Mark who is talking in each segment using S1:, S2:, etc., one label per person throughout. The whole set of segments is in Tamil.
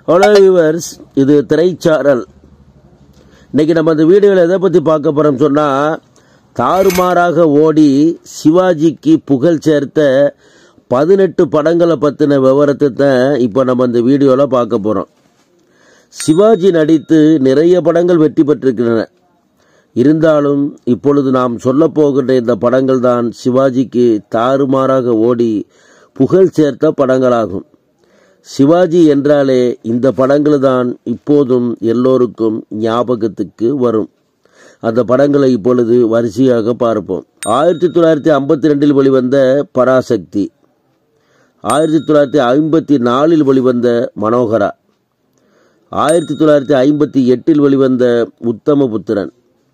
S1: ஹலோ வியூவர்ஸ் இது திரைச்சாரல் இன்னைக்கு நம்ம இந்த வீடியோவில் எதை பற்றி பார்க்க போகிறோம் சொன்னால் தாறுமாறாக ஓடி சிவாஜிக்கு புகழ் சேர்த்த பதினெட்டு படங்களை பற்றின விவரத்தை தான் இப்போ நம்ம இந்த வீடியோவில் பார்க்க போகிறோம் சிவாஜி நடித்து நிறைய படங்கள் வெற்றி பெற்றிருக்கின்றன இருந்தாலும் இப்பொழுது நாம் சொல்லப் போகின்ற இந்த படங்கள் தான் சிவாஜிக்கு தாறுமாறாக ஓடி புகழ் சேர்த்த படங்களாகும் சிவாஜி என்றாலே இந்த படங்கள் தான் இப்போதும் எல்லோருக்கும் ஞாபகத்துக்கு வரும் அந்த படங்களை இப்பொழுது வரிசையாக பார்ப்போம் ஆயிரத்தி தொள்ளாயிரத்தி ஐம்பத்தி ரெண்டில் வெளிவந்த பராசக்தி ஆயிரத்தி தொள்ளாயிரத்தி ஐம்பத்தி நாலில் வெளிவந்த மனோகரா ஆயிரத்தி தொள்ளாயிரத்தி ஐம்பத்தி எட்டில் வெளிவந்த உத்தமபுத்திரன்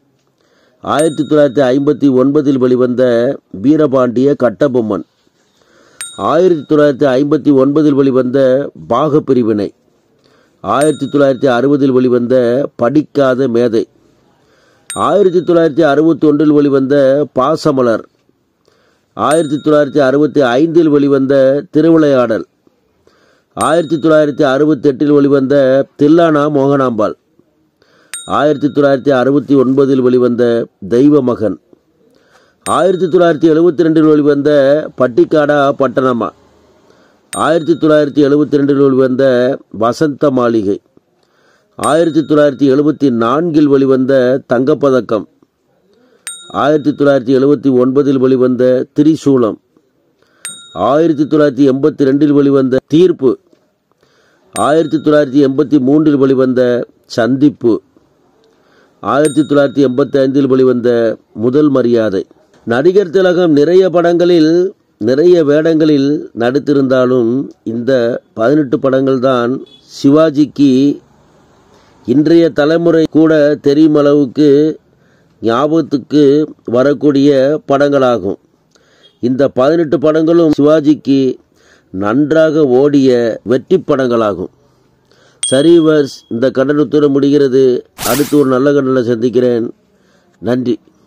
S1: ஆயிரத்தி தொள்ளாயிரத்தி ஐம்பத்தி ஒன்பதில் வெளிவந்த வீரபாண்டிய கட்டபொம்மன் ஆயிரத்தி தொள்ளாயிரத்தி ஐம்பத்தி ஒன்பதில் வெளிவந்த பாகப்பிரிவினை ஆயிரத்தி தொள்ளாயிரத்தி அறுபதில் வெளிவந்த படிக்காத மேதை ஆயிரத்தி தொள்ளாயிரத்தி அறுபத்தி ஒன்றில் வெளிவந்த பாசமலர் ஆயிரத்தி தொள்ளாயிரத்தி அறுபத்தி ஐந்தில் வெளிவந்த திருவிளையாடல் ஆயிரத்தி தொள்ளாயிரத்தி அறுபத்தி எட்டில் வெளிவந்த தில்லானா மோகனாம்பாள் ஆயிரத்தி தொள்ளாயிரத்தி அறுபத்தி ஒன்பதில் வெளிவந்த தெய்வ மகன் ஆயிரத்தி தொள்ளாயிரத்தி எழுபத்தி ரெண்டில் வெளிவந்த பட்டிக்காடா பட்டணமா ஆயிரத்தி தொள்ளாயிரத்தி எழுபத்தி ரெண்டில் வெளிவந்த வசந்த மாளிகை ஆயிரத்தி தொள்ளாயிரத்தி எழுபத்தி நான்கில் வெளிவந்த தங்கப்பதக்கம் ஆயிரத்தி தொள்ளாயிரத்தி எழுபத்தி ஒன்பதில் வெளிவந்த திரிசூலம் ஆயிரத்தி தொள்ளாயிரத்தி எண்பத்தி ரெண்டில் வெளிவந்த தீர்ப்பு ஆயிரத்தி தொள்ளாயிரத்தி எண்பத்தி மூன்றில் வெளிவந்த சந்திப்பு ஆயிரத்தி தொள்ளாயிரத்தி எண்பத்தி ஐந்தில் வெளிவந்த முதல் மரியாதை நடிகர் திலகம் நிறைய படங்களில் நிறைய வேடங்களில் நடித்திருந்தாலும் இந்த பதினெட்டு படங்கள் தான் சிவாஜிக்கு இன்றைய தலைமுறை கூட தெரியும் அளவுக்கு ஞாபகத்துக்கு வரக்கூடிய படங்களாகும் இந்த பதினெட்டு படங்களும் சிவாஜிக்கு நன்றாக ஓடிய வெற்றி படங்களாகும் சரி வர்ஸ் இந்த கண்டனத்துடன் முடிகிறது அடுத்து ஒரு நல்ல கண்டனை சந்திக்கிறேன் நன்றி